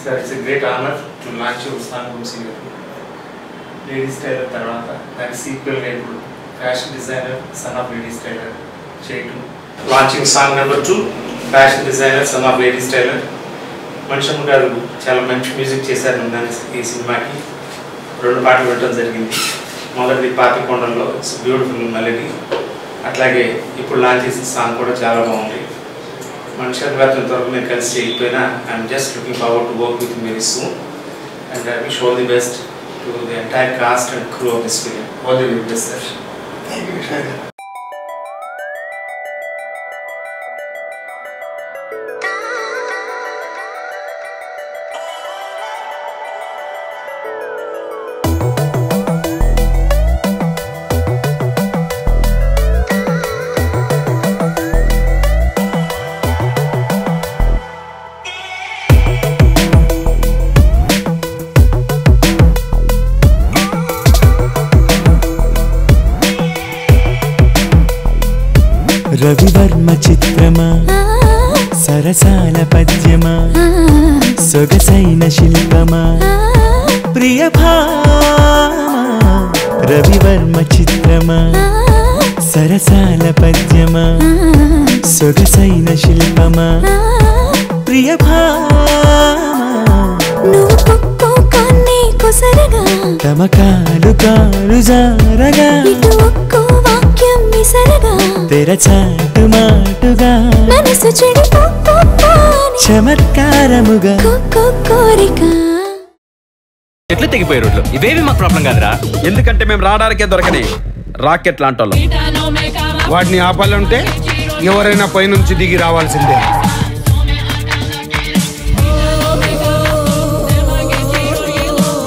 sir it's great honour to launch Usman Vamshi garu ladies tailor తర్వాత దానికి సీక్వెల్గా ఇప్పుడు fashion designer son of ladies tailor చేయటం launching song number two fashion designer son of ladies tailor మనిషమ్మ గారు చాలా మంచి మ్యూజిక్ చేశారు దాని ఈ సినిమాకి రెండు పాటలు వినడం జరిగింది మొదటిది పాపికొండలో ఇట్స్ బ్యూటిఫుల్ మెలడీ అట్లాగే ఇప్పుడు లాంచ్ చేసిన సాంగ్ కూడా చాలా బాగుంది మనిషి గారితో త్వరగా మీరు కలిసి చేయకపోయినా I'm just looking forward to work with very soon and I wish all the best to the entire cast and crew of this film all the very best sir thank you sir Ravivarma చిత్రమా సరసాల పద్యమా సొగసైన శిల్పమా ప్రియ భామా రవివర్మ చిత్రమా సరసాల పద్యమా సొగసైన శిల్పమా ప్రియ భామా నువ్వు ఒక్కో కాన్ని కొసరగా తమకాలు కాలు జారగా ఇటు ఒక్కో వాక్యం విసరగా తెరచాటు మాటుగా మనసు చెడిపోని చమత్కారముగా ఒక్కో కోరిక చెట్లు తెగిపోయే రోడ్లు ఇవేవి మాకు ప్రాబ్లం కాదురా ఎందుకంటే మేము రావడానికే దొరకని రాకెట్ లాంటి వాళ్ళం వాటిని ఆపాలంటే ఎవరైనా పైనుంచి దిగి రావాల్సిందే